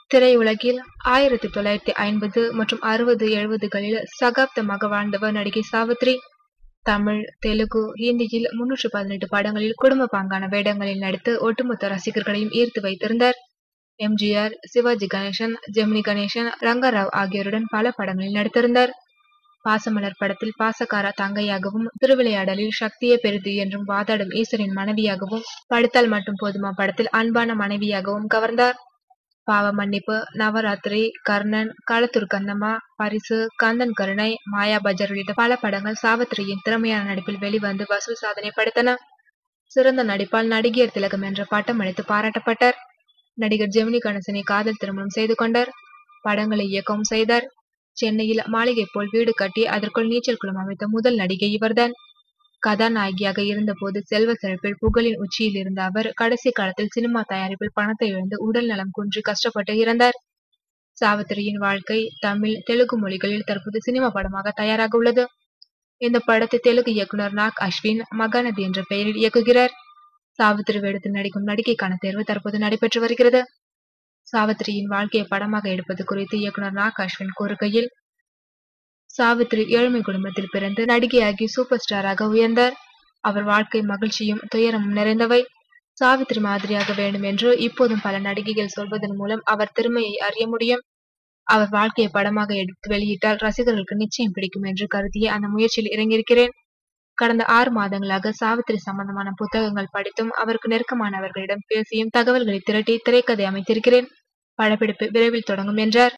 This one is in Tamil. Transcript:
திரையுலகில் ஆயிரத்தி தொள்ளாயிரத்தி ஐம்பது மற்றும் அறுபது எழுபதுகளில் சகாப்தமாக வாழ்ந்தவர் நடிகை சாவித்ரி தமிழ் தெலுங்கு ஹிந்தியில் முன்னூற்று பதினெட்டு படங்களில் குடும்ப பாங்கான வேடங்களில் நடித்து ஒட்டுமொத்த ரசிகர்களையும் ஈர்த்து வைத்திருந்தார் எம்ஜிஆர் சிவாஜி கணேசன் ஜெமினி கணேசன் ரங்கராவ் ஆகியோருடன் பல படங்களில் நடித்திருந்தார் பாசமலர் படத்தில் பாசக்கார தங்கையாகவும் திருவிளையாடலில் சக்தியே பெரிது என்றும் வாதாடும் ஈஸ்வரின் மனைவியாகவும் படித்தால் மட்டும் போதுமா படத்தில் அன்பான மனைவியாகவும் கவர்ந்தார் பாவ மன்னிப்பு நவராத்திரி கர்ணன் களத்தூர் கந்தம்மா பரிசு கந்தன் கருணை மாயா பஜார் உள்ளிட்ட பல படங்கள் சாவித்திரியின் திறமையான நடிப்பில் வெளிவந்து வசூல் சாதனை படைத்தன சிறந்த நடிப்பால் நடிகையர் திலகம் என்ற பட்டம் அளித்து பாராட்டப்பட்டார் நடிகர் ஜெமினி கணேசனை காதல் திருமணம் செய்து கொண்டார் படங்களை இயக்கவும் செய்தார் சென்னையில் மாளிகை போல் வீடு கட்டி அதற்குள் நீச்சல் குளம் அமைத்த முதல் நடிகை இவர்தான் கதாநாயகியாக இருந்தபோது செல்வ செழிப்பில் புகழின் உச்சியில் இருந்த அவர் கடைசி காலத்தில் சினிமா தயாரிப்பில் பணத்தை இழந்து உடல் நலம் குன்றி கஷ்டப்பட்டு இறந்தார் சாவித்திரியின் வாழ்க்கை தமிழ் தெலுங்கு மொழிகளில் தற்போது சினிமா படமாக தயாராக உள்ளது இந்த படத்தை தெலுங்கு இயக்குனர் நாக் அஸ்வின் மகாநதி என்ற பெயரில் இயக்குகிறார் சாவித்திரி வேடத்தில் நடிக்கும் நடிகைக்கான தேர்வு தற்போது நடைபெற்று வருகிறது சாவித்திரியின் வாழ்க்கையை படமாக எடுப்பது குறித்து இயக்குனர் நாக் அஸ்வின் கூறுகையில் சாவித்ரி ஏழ்மை குடும்பத்தில் பிறந்து நடிகையாகி சூப்பர் ஸ்டாராக உயர்ந்தார் அவர் வாழ்க்கை மகிழ்ச்சியும் துயரமும் நிறைந்தவை சாவித்ரி மாதிரியாக வேண்டும் என்று இப்போதும் பல நடிகைகள் சொல்வதன் மூலம் அவர் திறமையை அறிய முடியும் அவர் வாழ்க்கையை படமாக எடுத்து வெளியிட்டால் ரசிகர்களுக்கு நிச்சயம் பிடிக்கும் என்று கருதிய அந்த முயற்சியில் இறங்கியிருக்கிறேன் கடந்த ஆறு மாதங்களாக சாவித்ரி சம்பந்தமான புத்தகங்கள் படித்தும் அவருக்கு நெருக்கமானவர்களிடம் பேசியும் தகவல்களை திரட்டி திரைக்கதை அமைத்திருக்கிறேன் படப்பிடிப்பு விரைவில் தொடங்கும் என்றார்